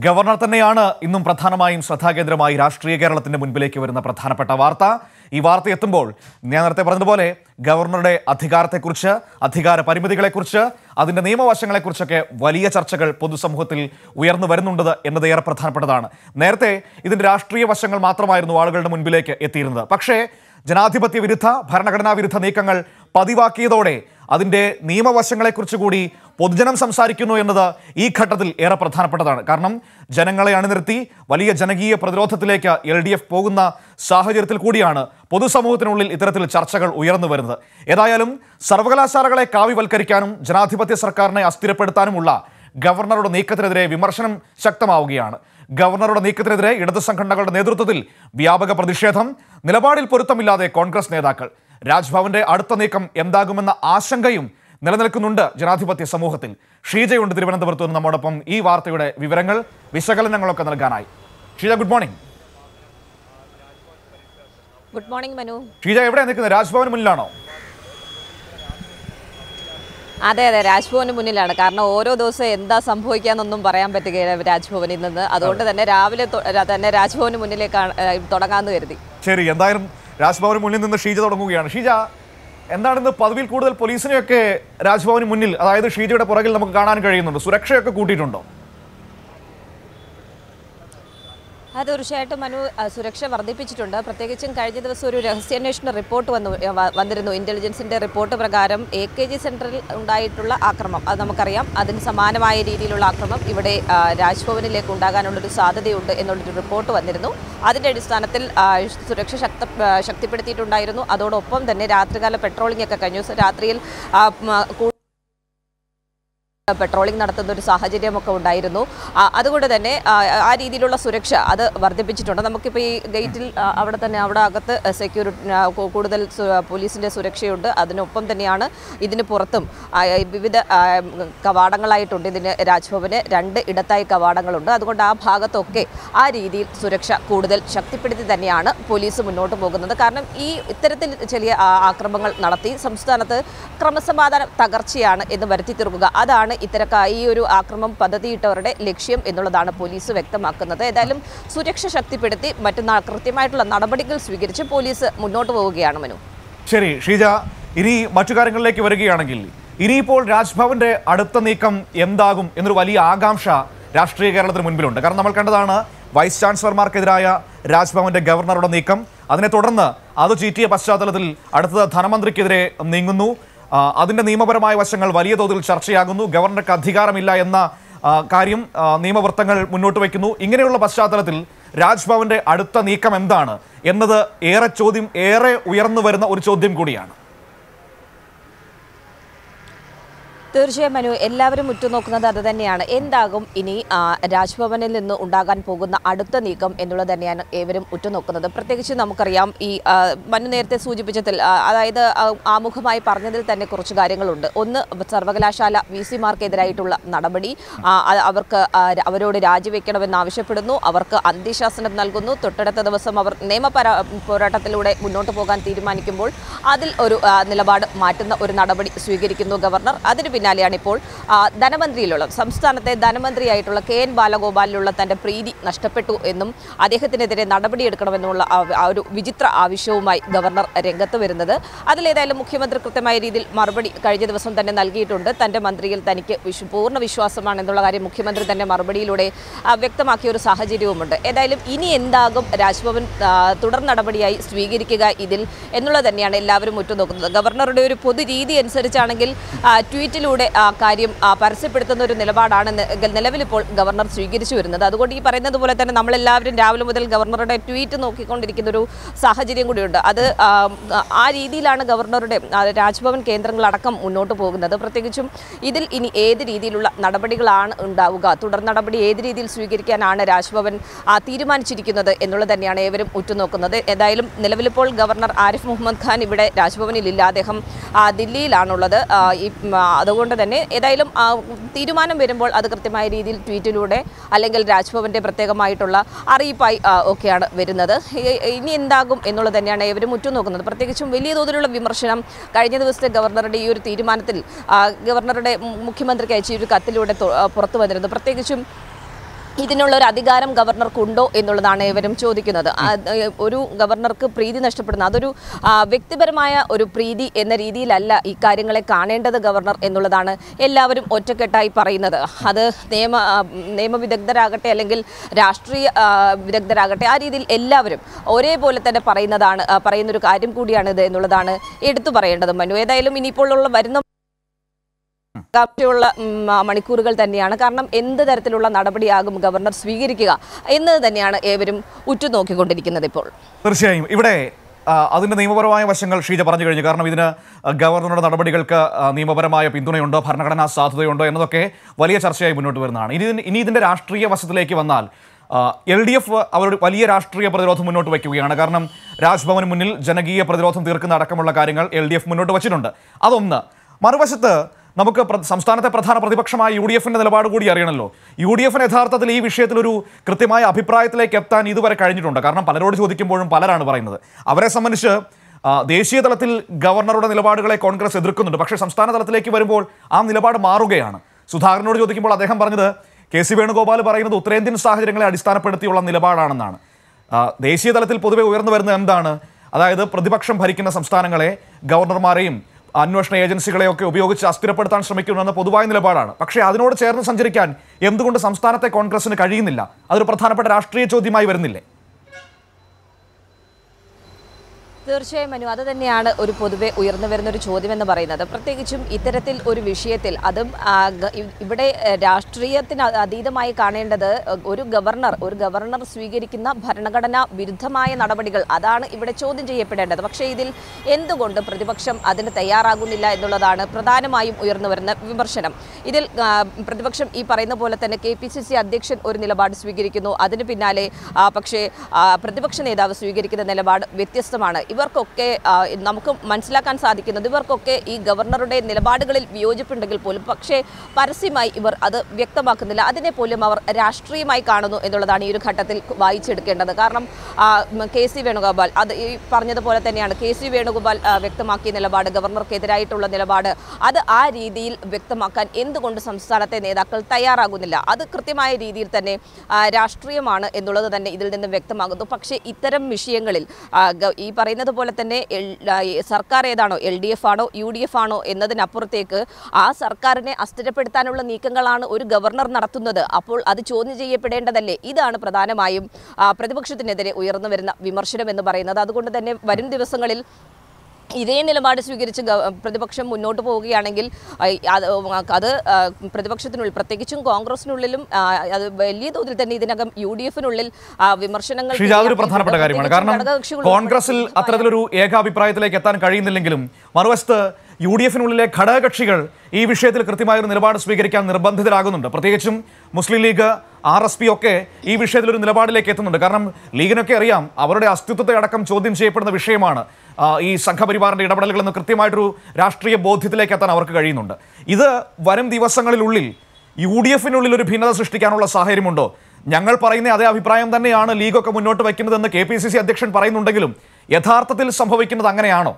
governor തന്നെയാണ് ഇന്നും പ്രധാനമായും ശ്രദ്ധാകേന്ദ്രമായി രാഷ്ട്രീയ കേരളത്തിന്റെ മുൻപിലേക്ക് വരുന്ന പ്രധാനപ്പെട്ട വാർത്ത ഈ വാർത്ത എത്തുമ്പോൾ ഞാൻ നേരത്തെ പറഞ്ഞതുപോലെ ഗവർണറുടെ അധികാരത്തെക്കുറിച്ച് അധികാര പരിമിതികളെക്കുറിച്ച് അതിന്റെ നിയമവശങ്ങളെക്കുറിച്ചൊക്കെ വലിയ ചർച്ചകൾ പൊതുസമൂഹത്തിൽ ഉയർന്നു വരുന്നുണ്ട് എന്നത് ഏറെ പ്രധാനപ്പെട്ടതാണ് നേരത്തെ ഇതിന്റെ രാഷ്ട്രീയ വശങ്ങൾ മാത്രമായിരുന്നു ആളുകളുടെ മുൻപിലേക്ക് എത്തിയിരുന്നത് പക്ഷേ ജനാധിപത്യ വിരുദ്ധ ഭരണഘടനാ വിരുദ്ധ നീക്കങ്ങൾ പതിവാക്കിയതോടെ അതിൻ്റെ നിയമവശങ്ങളെക്കുറിച്ച് കൂടി പൊതുജനം സംസാരിക്കുന്നു എന്നത് ഈ ഘട്ടത്തിൽ ഏറെ പ്രധാനപ്പെട്ടതാണ് കാരണം ജനങ്ങളെ അണിനിർത്തി വലിയ ജനകീയ പ്രതിരോധത്തിലേക്ക് എൽ ഡി എഫ് പോകുന്ന സാഹചര്യത്തിൽ കൂടിയാണ് പൊതുസമൂഹത്തിനുള്ളിൽ ഇത്തരത്തിൽ ചർച്ചകൾ ഉയർന്നു വരുന്നത് ഏതായാലും സർവകലാശാലകളെ കാവ്യവൽക്കരിക്കാനും ജനാധിപത്യ സർക്കാരിനെ അസ്ഥിരപ്പെടുത്താനുമുള്ള ഗവർണറുടെ നീക്കത്തിനെതിരെ വിമർശനം ശക്തമാവുകയാണ് ഗവർണറുടെ നീക്കത്തിനെതിരെ ഇടതു സംഘടനകളുടെ നേതൃത്വത്തിൽ വ്യാപക പ്രതിഷേധം നിലപാടിൽ പൊരുത്തമില്ലാതെ കോൺഗ്രസ് നേതാക്കൾ രാജ്ഭവന്റെ അടുത്ത നീക്കം എന്താകുമെന്ന ആശങ്കയും നിലനിൽക്കുന്നുണ്ട് ജനാധിപത്യ സമൂഹത്തിൽ ഷീജയുണ്ട് തിരുവനന്തപുരത്ത് നിന്ന് നമ്മോടൊപ്പം ഈ വാർത്തയുടെ വിവരങ്ങൾ വിശകലനങ്ങളൊക്കെ നൽകാനായി Sheeja good morning good morning Manu Sheeja എവിടെയാണ് നിൽക്കുന്നത് രാജ്ഭവന് മുന്നിലാണോ അതെ അതെ രാജ്ഭവന് മുന്നിലാണ് കാരണം ഓരോ ദിവസം എന്താ സംഭവിക്കാന്നൊന്നും പറയാൻ പറ്റുകയില്ല രാജ്ഭവനിൽ നിന്ന് അതുകൊണ്ട് തന്നെ രാവിലെ തൊ- ര- തന്നെ രാജ്ഭവന് മുന്നിലേക്കാണ് ഏഹ്, തുടങ്ങാമെന്ന് കരുതി ശരി എന്തായാലും രാജ്ഭവന് മുന്നിൽ നിന്ന് ഷീജ തുടങ്ങുകയാണ് ഷീജ എന്താണെന്ന് പതിവിൽ കൂടുതൽ പോലീസിനെയൊക്കെ രാജ്ഭവന് മുന്നിൽ അതായത് ഷീജയുടെ പുറകിൽ നമുക്ക് കാണാൻ കഴിയുന്നുണ്ട് സുരക്ഷയൊക്കെ കൂട്ടിയിട്ടുണ്ടോ അത് തീർച്ചയായിട്ടും മനു അഹ് സുരക്ഷ വർദ്ധിപ്പിച്ചിട്ടുണ്ട് പ്രത്യേകിച്ചും കഴിഞ്ഞ ദിവസം ഒരു രഹസ്യാന്വേഷണ റിപ്പോർട്ട് വന്നു ഏഹ് വ- വന്നിരുന്നു ഇന്റലിജൻസിന്റെ റിപ്പോർട്ട് പ്രകാരം എ കെ ജി സെന്ററിൽ ഉണ്ടായിട്ടുള്ള ആക്രമണം അത് നമുക്കറിയാം അതിന് സമാനമായ രീതിയിലുള്ള ആക്രമണം ഇവിടെ ആ, രാജ്ഭവനിലേക്ക് ഉണ്ടാകാനുള്ളൊരു സാധ്യതയുണ്ട് എന്നുള്ളൊരു റിപ്പോർട്ട് വന്നിരുന്നു അതിന്റെ അടിസ്ഥാനത്തിൽ ആ, സുരക്ഷ ശക്ത ആ, ശക്തിപ്പെടുത്തിയിട്ടുണ്ടായിരുന്നു അതോടൊപ്പം തന്നെ രാത്രികാല പെട്രോളിംഗ് ഒക്കെ കഴിഞ്ഞു സോ രാത്രിയിൽ ആ, മ, കൂ- പെട്രോളിംഗ് നടത്തുന്ന ഒരു സാഹചര്യമൊക്കെ ഉണ്ടായിരുന്നു ആ, അതുകൊണ്ട് തന്നെ ആ, ആ രീതിയിലുള്ള സുരക്ഷ അത് വർദ്ധിപ്പിച്ചിട്ടുണ്ട് നമുക്കിപ്പോൾ ഈ ഗേറ്റിൽ ആ, അവിടെ തന്നെ അവിടെ അകത്ത് സെക്യൂരിറ്റി കൂടുതൽ സു- പോലീസിൻ്റെ സുരക്ഷയുണ്ട് അതിനൊപ്പം തന്നെയാണ് ഇതിന് പുറത്തും ആ, ഈ വിവിധ ആ, കവാടങ്ങളായിട്ടുണ്ട് ഇതിന് രാജ്ഭവന് രണ്ട് ഇടത്തായി കവാടങ്ങളുണ്ട് അതുകൊണ്ട് ആ ഭാഗത്തൊക്കെ ആ രീതിയിൽ സുരക്ഷ കൂടുതൽ ശക്തിപ്പെടുത്തി തന്നെയാണ് പോലീസ് മുന്നോട്ട് പോകുന്നത് കാരണം ഈ ഇത്തരത്തിൽ ചെറിയ ആ, ആക്രമങ്ങൾ നടത്തി സംസ്ഥാനത്ത് ക്രമസമാധാന തകർച്ചയാണ് എന്ന് വരുത്തി തീർക്കുക അതാണ് ഇത്തരക്ക ഈ ഒരു ആക്രമം പദ്ധതിയിട്ടവരുടെ ലക്ഷ്യം എന്നുള്ളതാണ് പോലീസ് വ്യക്തമാക്കുന്നത് ഏതായാലും സുരക്ഷ ശക്തിപ്പെടുത്തി മറ്റു ന- കൃത്യമായിട്ടുള്ള നടപടികൾ സ്വീകരിച്ച് പോലീസ് മുന്നോട്ട് പോവുകയാണ് മനു ശരി ഷീജ ഇനി മറ്റു കാര്യങ്ങളിലേക്ക് വരികയാണെങ്കിൽ ഇനിയിപ്പോൾ രാജ്ഭവന്റെ അടുത്ത നീക്കം എന്താകും എന്നൊരു വലിയ ആകാംക്ഷ രാഷ്ട്രീയ കേരളത്തിന് മുൻപിലുണ്ട് കാരണം നമ്മൾ കണ്ടതാണ് വൈസ് ചാൻസലർമാർക്കെതിരായ രാജ്ഭവന്റെ ഗവർണറുടെ നീക്കം അതിനെ തുടർന്ന് അത് ചീറ്റിയ പശ്ചാത്തലത്തിൽ അടുത്തത് ധനമന്ത്രിക്കെതിരെ നീങ്ങുന്നു ആ, അതിന്റെ നിയമപരമായ വശങ്ങൾ വലിയ തോതിൽ ചർച്ചയാകുന്നു ഗവർണർക്ക് അധികാരമില്ല എന്ന ആ, കാര്യം ആ, നിയമവൃത്തങ്ങൾ മുന്നോട്ട് വയ്ക്കുന്നു ഇങ്ങനെയുള്ള പശ്ചാത്തലത്തിൽ രാജ്ഭവന്റെ അടുത്ത നീക്കം എന്താണ് എന്നത് ഏറെ ചോദ്യം ഏറെ ഉയർന്നു വരുന്ന ഒരു ചോദ്യം കൂടിയാണ് തീർച്ചയായും മനു എല്ലാവരും ഉറ്റുനോക്കുന്നത് അത് തന്നെയാണ് എന്താകും ഇനി ആ, രാജ്ഭവനിൽ നിന്ന് ഉണ്ടാകാൻ പോകുന്ന അടുത്ത നീക്കം എന്നുള്ളത് തന്നെയാണ് ഏവരും ഉറ്റുനോക്കുന്നത് പ്രത്യേകിച്ച് നമുക്കറിയാം ഈ ആ, മനു നേരത്തെ സൂചിപ്പിച്ചതിൽ ആ, അതായത് ആ, ആമുഖമായി പറഞ്ഞതിൽ തന്നെ കുറച്ച് കാര്യങ്ങളുണ്ട് ഒന്ന് സർവകലാശാല വി സിമാർക്കെതിരായിട്ടുള്ള നടപടി ആ, അത് അവർക്ക് ആ, ര- അവരോട് രാജിവെക്കണമെന്ന് ആവശ്യപ്പെടുന്നു അവർക്ക് അന്ത്യശാസനം നൽകുന്നു തൊട്ടടുത്ത ദിവസം അവർ നിയമപര പോരാട്ടത്തിലൂടെ മുന്നോട്ട് പോകാൻ തീരുമാനിക്കുമ്പോൾ അതിൽ ഒരു ആ, നിലപാട് മാറ്റുന്ന ഒരു നടപടി സ്വീകരിക്കുന്നു ഗവർണർ അതിന് പിന്നാലെയാണ് ഇപ്പോൾ ആ, ധനമന്ത്രിയിലുള്ള സംസ്ഥാനത്തെ ധനമന്ത്രിയായിട്ടുള്ള കെ എൻ ബാലഗോപാലിലുള്ള തന്റെ പ്രീതി നഷ്ടപ്പെട്ടു എന്നും അദ്ദേഹത്തിനെതിരെ നടപടിയെടുക്കണമെന്നുള്ള ആ- ആ ഒരു വിചിത്ര ആവശ്യവുമായി ഗവർണർ രംഗത്ത് വരുന്നത് അതിലേതായാലും മുഖ്യമന്ത്രി കൃത്യമായ രീതിയിൽ മറുപടി കഴിഞ്ഞ ദിവസം തന്നെ നൽകിയിട്ടുണ്ട് തന്റെ മന്ത്രിയിൽ തനിക്ക് വിശ്വ പൂർണ്ണ വിശ്വാസമാണ് എന്നുള്ള കാര്യം മുഖ്യമന്ത്രി തന്നെ മറുപടിയിലൂടെ ആ, വ്യക്തമാക്കിയ ഒരു സാഹചര്യവുമുണ്ട് ഏതായാലും ഇനി എന്താകും രാജ്ഭവൻ ആ, തുടർ നടപടിയായി സ്വീകരിക്കുക ഇതിൽ എന്നുള്ളത് തന്നെയാണ് എല്ലാവരും ഉറ്റുനോക്കുന്നത് ഗവർണറുടെ ഒരു പൊതു രീതി അനുസരിച്ചാണെങ്കിൽ ആ, ട്വീറ്റിലൂടെ ആ കാര്യം ആ, പരസ്യപ്പെടുത്തുന്ന ഒരു നിലപാടാണ് നി- നിലവിലിപ്പോൾ ഗവർണർ സ്വീകരിച്ചു വരുന്നത് അതുകൊണ്ട് ഈ പറയുന്നത് പോലെ തന്നെ നമ്മളെല്ലാവരും രാവിലെ മുതൽ ഗവർണറുടെ ട്വീറ്റ് നോക്കിക്കൊണ്ടിരിക്കുന്ന ഒരു സാഹചര്യം കൂടിയുണ്ട് അത് ആ, ആ രീതിയിലാണ് ഗവർണറുടെ ആ, രാജ്ഭവൻ കേന്ദ്രങ്ങളടക്കം മുന്നോട്ട് പോകുന്നത് പ്രത്യേകിച്ചും ഇതിൽ ഇനി ഏത് രീതിയിലുള്ള നടപടികളാണ് ഉണ്ടാവുക തുടർ നടപടി ഏത് രീതിയിൽ സ്വീകരിക്കാനാണ് രാജ്ഭവൻ ആ, തീരുമാനിച്ചിരിക്കുന്നത് എന്നുള്ളത് തന്നെയാണ് ഏവരും ഉറ്റുനോക്കുന്നത് ഏതായാലും നിലവിലിപ്പോൾ ഗവർണർ ആരിഫ് മുഹമ്മദ് ഖാൻ ഇവിടെ രാജ്ഭവനിലില്ല അദ്ദേഹം ആ, ദില്ലിയിലാണുള്ളത് ആ, ഈ ഉം, ആ, അതുകൊണ്ട് തന്നെ ഏതായാലും ആ, തീരുമാനം വരുമ്പോൾ അത് കൃത്യമായ രീതിയിൽ ട്വീറ്റിലൂടെ അല്ലെങ്കിൽ രാജ്ഭവന്റെ പ്രത്യേകമായിട്ടുള്ള അറിയിപ്പായി ആ, ഒക്കെയാണ് വരുന്നത് ഇ- ഇനി എന്താകും എന്നുള്ളത് തന്നെയാണ് ഏവരും ഉറ്റുനോക്കുന്നത് പ്രത്യേകിച്ചും വലിയ തോതിലുള്ള വിമർശനം കഴിഞ്ഞ ദിവസത്തെ ഗവർണറുടെ ഈ ഒരു തീരുമാനത്തിൽ ആ, ഗവർണറുടെ മു- മുഖ്യമന്ത്രിക്ക് അയച്ച ഈ ഒരു കത്തിലൂടെ തൊ- ആ, പുറത്തു വന്നിരുന്നു പ്രത്യേകിച്ചും ഇതിനുള്ള ഒരു അധികാരം ഗവർണർക്കുണ്ടോ എന്നുള്ളതാണ് ഇവരും ചോദിക്കുന്നത് അത് ഒരു ഗവർണർക്ക് പ്രീതി നഷ്ടപ്പെടുന്ന അതൊരു ആ, വ്യക്തിപരമായ ഒരു പ്രീതി എന്ന രീതിയിലല്ല ഈ കാര്യങ്ങളെ കാണേണ്ടത് ഗവർണർ എന്നുള്ളതാണ് എല്ലാവരും ഒറ്റക്കെട്ടായി പറയുന്നത് അത് നിയമ ആ, നിയമവിദഗ്ധരാകട്ടെ അല്ലെങ്കിൽ രാഷ്ട്രീയ ആ, വിദഗ്ധരാകട്ടെ ആ രീതിയിൽ എല്ലാവരും ഒരേപോലെ തന്നെ പറയുന്നതാണ് ആ, പറയുന്നൊരു കാര്യം കൂടിയാണിത് എന്നുള്ളതാണ് എടുത്തു പറയേണ്ടത് മനു ഏതായാലും ഇനിയിപ്പോൾ ഉള്ള വരുന്ന കാപ്റ്റിയുള്ള മണിക്കൂറുകൾ തന്നെയാണ് കാരണം എന്ത് തരത്തിലുള്ള നടപടിയാകും ഗവർണർ സ്വീകരിക്കുക എന്നത് തന്നെയാണ് ഏവരും ഉറ്റുനോക്കിക്കൊണ്ടിരിക്കുന്നത് ഇപ്പോൾ തീർച്ചയായും ഇവിടെ ആ, അതിന്റെ നിയമപരമായ വശങ്ങൾ ഷീജ പറഞ്ഞു കഴിഞ്ഞു കാരണം ഇതിന് ഗവർണറുടെ നടപടികൾക്ക് ആ, നിയമപരമായ പിന്തുണയുണ്ടോ ഭരണഘടനാ സാധുതയുണ്ടോ എന്നതൊക്കെ വലിയ ചർച്ചയായി മുന്നോട്ട് വരുന്നതാണ് ഇനി ഇതിന് ഇനി ഇതിന്റെ രാഷ്ട്രീയ വശത്തിലേക്ക് വന്നാൽ എൽ ഡി എഫ് അവരുടെ വലിയ രാഷ്ട്രീയ പ്രതിരോധം മുന്നോട്ട് വയ്ക്കുകയാണ് കാരണം രാജ്ഭവന് മുന്നിൽ ജനകീയ പ്രതിരോധം തീർക്കുന്ന അടക്കമുള്ള കാര്യങ്ങൾ എൽ ഡി എഫ് മുന്നോട്ട് വച്ചിട്ടുണ്ട് അതൊന്ന് മറുവശത്ത് നമുക്ക് പ്ര- സംസ്ഥാനത്തെ പ്രധാന പ്രതിപക്ഷമായ യു ഡി എഫിന്റെ നിലപാട് കൂടി അറിയണമല്ലോ യു ഡി എഫിന് യഥാർത്ഥത്തിൽ ഈ വിഷയത്തിൽ ഒരു കൃത്യമായ അഭിപ്രായത്തിലേക്ക് എത്താൻ ഇതുവരെ കഴിഞ്ഞിട്ടുണ്ട് കാരണം പലരോട് ചോദിക്കുമ്പോഴും പലരാണ് പറയുന്നത് അവരെ സംബന്ധിച്ച് ആ, ദേശീയ തലത്തിൽ ഗവർണറുടെ നിലപാടുകളെ കോൺഗ്രസ് എതിർക്കുന്നുണ്ട് പക്ഷേ സംസ്ഥാന തലത്തിലേക്ക് വരുമ്പോൾ ആ നിലപാട് മാറുകയാണ് സുധാകരനോട് ചോദിക്കുമ്പോൾ അദ്ദേഹം പറഞ്ഞത് കെ സി വേണുഗോപാൽ പറയുന്നത് ഉത്തരേന്ത്യൻ സാഹചര്യങ്ങളെ അടിസ്ഥാനപ്പെടുത്തിയുള്ള നിലപാടാണെന്നാണ് ആ, ദേശീയ തലത്തിൽ പൊതുവെ ഉയർന്നു വരുന്നത് എന്താണ് അതായത് പ്രതിപക്ഷം ഭരിക്കുന്ന സംസ്ഥാനങ്ങളെ ഗവർണർമാരെയും അന്വേഷണ ഏജൻസികളെയൊക്കെ ഉപയോഗിച്ച് അസ്ഥിരപ്പെടുത്താൻ ശ്രമിക്കുമെന്ന പൊതുവായ നിലപാടാണ് പക്ഷേ അതിനോട് ചേർന്ന് സഞ്ചരിക്കാൻ എന്തുകൊണ്ട് സംസ്ഥാനത്തെ കോൺഗ്രസിന് കഴിയുന്നില്ല അതൊരു പ്രധാനപ്പെട്ട രാഷ്ട്രീയ ചോദ്യമായി വരുന്നില്ലേ തീർച്ചയായും മനു അത് തന്നെയാണ് ഒരു പൊതുവെ ഉയർന്നു വരുന്ന ഒരു ചോദ്യം എന്ന് പറയുന്നത് പ്രത്യേകിച്ചും ഇത്തരത്തിൽ ഒരു വിഷയത്തിൽ അതും ആ, ഗ- ഇ- ഇവിടെ ഏഹ്, രാഷ്ട്രീയത്തിന് അ- അതീതമായി കാണേണ്ടത് ഏഹ്, ഒരു ഗവർണർ ഒരു ഗവർണർ സ്വീകരിക്കുന്ന ഭരണഘടനാ വിരുദ്ധമായ നടപടികൾ അതാണ് ഇവിടെ ചോദ്യം ചെയ്യപ്പെടേണ്ടത് പക്ഷേ ഇതിൽ എന്തുകൊണ്ട് പ്രതിപക്ഷം അതിന് തയ്യാറാകുന്നില്ല എന്നുള്ളതാണ് പ്രധാനമായും ഉയർന്നു വരുന്ന വിമർശനം ഇതിൽ ആ, പ്രതിപക്ഷം ഈ പറയുന്ന പോലെ തന്നെ കെ പി സി സി അധ്യക്ഷൻ ഒരു നിലപാട് സ്വീകരിക്കുന്നു അതിന് പിന്നാലെ ആ, പക്ഷേ ആ, പ്രതിപക്ഷ നേതാവ് സ്വീകരിക്കുന്ന നിലപാട് വ്യത്യസ്തമാണ് ഇവർക്കൊക്കെ ആ, നമുക്ക് മനസ്സിലാക്കാൻ സാധിക്കുന്നത് ഇവർക്കൊക്കെ ഈ ഗവർണറുടെ നിലപാടുകളിൽ വിയോജിപ്പുണ്ടെങ്കിൽ പോലും പക്ഷേ പരസ്യമായി ഇവർ അത് വ്യക്തമാക്കുന്നില്ല അതിനെ പോലും അവർ രാഷ്ട്രീയമായി കാണുന്നു എന്നുള്ളതാണ് ഈ ഒരു ഘട്ടത്തിൽ വായിച്ചെടുക്കേണ്ടത് കാരണം ആ, ഉം, കെ സി വേണുഗോപാൽ അത് ഈ പറഞ്ഞതുപോലെ തന്നെയാണ് കെ സി വേണുഗോപാൽ ആ, വ്യക്തമാക്കിയ നിലപാട് ഗവർണർക്കെതിരായിട്ടുള്ള നിലപാട് അത് ആ രീതിയിൽ വ്യക്തമാക്കാൻ എന്തുകൊണ്ട് സംസ്ഥാനത്തെ നേതാക്കൾ തയ്യാറാകുന്നില്ല അത് കൃത്യമായ രീതിയിൽ തന്നെ ആ, രാഷ്ട്രീയമാണ് എന്നുള്ളത് തന്നെ ഇതിൽ നിന്ന് വ്യക്തമാകുന്നു പക്ഷേ ഇത്തരം വിഷയങ്ങളിൽ ആ, ഗ- ഈ പറയുന്നത് പോലെ തന്നെ എൽ- ആ, ഈ സർക്കാർ ഏതാണോ എൽ ഡി എഫ് ആണോ യു ഡി എഫ് ആണോ എന്നതിനപ്പുറത്തേക്ക് ആ സർക്കാരിനെ അസ്ഥിരപ്പെടുത്താനുള്ള നീക്കങ്ങളാണ് ഒരു ഗവർണർ നടത്തുന്നത് അപ്പോൾ അത് ചോദ്യം ചെയ്യപ്പെടേണ്ടതല്ലേ ഇതാണ് പ്രധാനമായും ആ, പ്രതിപക്ഷത്തിനെതിരെ ഉയർന്നു വരുന്ന വിമർശനം എന്ന് പറയുന്നത് അതുകൊണ്ട് തന്നെ വരും ദിവസങ്ങളിൽ ഇതേ നിലപാട് സ്വീകരിച്ച് ഗവ- പ്രതിപക്ഷം മുന്നോട്ട് പോവുകയാണെങ്കിൽ ആ, അത് അത് ആ, പ്രതിപക്ഷത്തിനുള്ളിൽ പ്രത്യേകിച്ചും കോൺഗ്രസിനുള്ളിലും ആ, അത് വലിയ തോതിൽ തന്നെ ഇതിനകം യു ഡി എഫിനുള്ളിൽ വിമർശനങ്ങൾ ഷീജ അതൊരു പ്രധാനപ്പെട്ട കാര്യമാണ് കാരണം കോൺഗ്രസിൽ അത്തരത്തിലൊരു ഏകാഭിപ്രായത്തിലേക്ക് എത്താൻ കഴിയുന്നില്ലെങ്കിലും മറുവശത്ത് യു ഡി എഫിനുള്ളിലെ ഘടകകക്ഷികൾ ഈ വിഷയത്തിൽ കൃത്യമായ ഒരു നിലപാട് സ്വീകരിക്കാൻ നിർബന്ധിതരാകുന്നുണ്ട് പ്രത്യേകിച്ചും Muslim League R S P ഒക്കെ ഈ വിഷയത്തിൽ ഒരു നിലപാടിലേക്ക് എത്തുന്നുണ്ട് കാരണം ലീഗിനൊക്കെ അറിയാം അവരുടെ അസ്തിത്വത്തെ അടക്കം ചോദ്യം ചെയ്യപ്പെടുന്ന വിഷയമാണ് ആ, ഈ സംഘപരിവാറിന്റെ ഇടപെടലുകൾ എന്ന് കൃത്യമായിട്ടൊരു രാഷ്ട്രീയ ബോധ്യത്തിലേക്ക് എത്താൻ അവർക്ക് കഴിയുന്നുണ്ട് ഇത് വരും ദിവസങ്ങളിലുള്ളിൽ യു ഡി എഫിനുള്ളിൽ ഒരു ഭിന്നത സൃഷ്ടിക്കാനുള്ള സാഹചര്യമുണ്ടോ ഞങ്ങൾ പറയുന്ന അതേ അഭിപ്രായം തന്നെയാണ് ലീഗൊക്കെ മുന്നോട്ട് വയ്ക്കുന്നതെന്ന് കെ പി സി സി അധ്യക്ഷൻ പറയുന്നുണ്ടെങ്കിലും യഥാർത്ഥത്തിൽ സംഭവിക്കുന്നത് അങ്ങനെയാണോ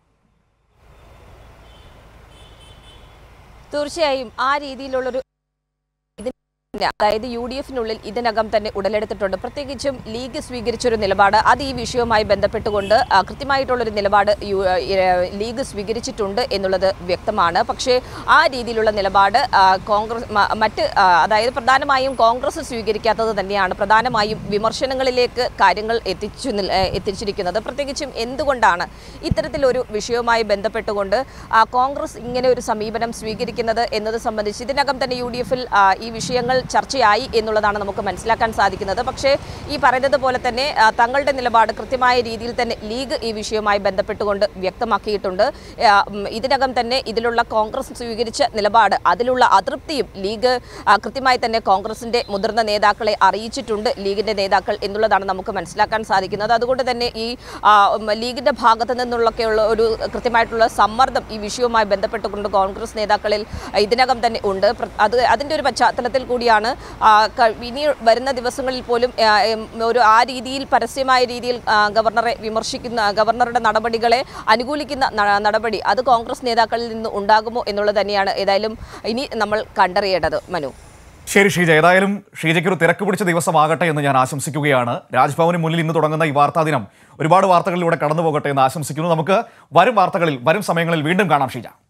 തീർച്ചയായും ആ രീതിയിലുള്ളൊരു ഇതിന് അതായത് യു ഡി എഫിനുള്ളിൽ ഇതിനകം തന്നെ ഉടലെടുത്തിട്ടുണ്ട് പ്രത്യേകിച്ചും ലീഗ് സ്വീകരിച്ചൊരു നിലപാട് അത് ഈ വിഷയവുമായി ബന്ധപ്പെട്ടുകൊണ്ട് ആ, കൃത്യമായിട്ടുള്ളൊരു നിലപാട് യു- ഏ, ലീഗ് സ്വീകരിച്ചിട്ടുണ്ട് എന്നുള്ളത് വ്യക്തമാണ് പക്ഷേ ആ രീതിയിലുള്ള നിലപാട് ആ, കോൺഗ്രസ് മ- മറ്റ് ആ, അതായത് പ്രധാനമായും കോൺഗ്രസ് സ്വീകരിക്കാത്തത് തന്നെയാണ് പ്രധാനമായും വിമർശനങ്ങളിലേക്ക് കാര്യങ്ങൾ എത്തിച്ചു നിൽ- ഏ, എത്തിച്ചിരിക്കുന്നത് പ്രത്യേകിച്ചും എന്തുകൊണ്ടാണ് ഇത്തരത്തിലൊരു വിഷയവുമായി ബന്ധപ്പെട്ടുകൊണ്ട് ആ, കോൺഗ്രസ് ഇങ്ങനെ ഒരു സമീപനം സ്വീകരിക്കുന്നത് എന്നത് സംബന്ധിച്ച് ഇതിനകം തന്നെ യു ഡി എഫിൽ ഈ വിഷയങ്ങൾ ചർച്ചയായി എന്നുള്ളതാണ് നമുക്ക് മനസ്സിലാക്കാൻ സാധിക്കുന്നത് പക്ഷേ ഈ പറയുന്നത് പോലെ തന്നെ ആ, തങ്ങളുടെ നിലപാട് കൃത്യമായ രീതിയിൽ തന്നെ ലീഗ് ഈ വിഷയവുമായി ബന്ധപ്പെട്ടുകൊണ്ട് വ്യക്തമാക്കിയിട്ടുണ്ട് ആ, ഉം, ഇതിനകം തന്നെ ഇതിലുള്ള കോൺഗ്രസ് സ്വീകരിച്ച നിലപാട് അതിലുള്ള അതൃപ്തിയും ലീഗ് ആ, കൃത്യമായി തന്നെ കോൺഗ്രസിന്റെ മുതിർന്ന നേതാക്കളെ അറിയിച്ചിട്ടുണ്ട് ലീഗിന്റെ നേതാക്കൾ എന്നുള്ളതാണ് നമുക്ക് മനസ്സിലാക്കാൻ സാധിക്കുന്നത് അതുകൊണ്ട് തന്നെ ഈ ആ, ഉം, ലീഗിന്റെ ഭാഗത്ത് നിന്നുള്ളൊക്കെയുള്ള ഒരു കൃത്യമായിട്ടുള്ള സമ്മർദ്ദം ഈ വിഷയവുമായി ബന്ധപ്പെട്ടുകൊണ്ട് കോൺഗ്രസ് നേതാക്കളിൽ ഇതിനകം തന്നെ ഉണ്ട് പ്ര- അത് അതിന്റെ ഒരു പശ്ചാത്തലത്തിൽ കൂടിയാണ് ആ, ക- ഇനി വരുന്ന ദിവസങ്ങളിൽ പോലും ആ, ഉം, ഒരു ആ രീതിയിൽ പരസ്യമായ രീതിയിൽ ആ, ഗവർണറെ വിമർശിക്കുന്ന ഗവർണറുടെ നടപടികളെ അനുകൂലിക്കുന്ന ന- നടപടി അത് കോൺഗ്രസ് നേതാക്കളിൽ നിന്ന് ഉണ്ടാകുമോ എന്നുള്ളത് തന്നെയാണ് ഏതായാലും ഇനി നമ്മൾ കണ്ടറിയേണ്ടത് മനു ശരി ഷീജ ഏതായാലും ഷീജയ്ക്ക് ഒരു തിരക്ക് പിടിച്ച ദിവസമാകട്ടെ എന്ന് ഞാൻ ആശംസിക്കുകയാണ് രാജ്ഭവന് മുന്നിൽ ഇന്ന് തുടങ്ങുന്ന ഈ വാർത്താ ദിനം ഒരുപാട് വാർത്തകളിലൂടെ കടന്നു പോകട്ടെ എന്ന് ആശംസിക്കുന്നു നമുക്ക് വരും വാർത്തകളിൽ വരും സമയങ്ങളിൽ വീണ്ടും കാണാം ഷീജ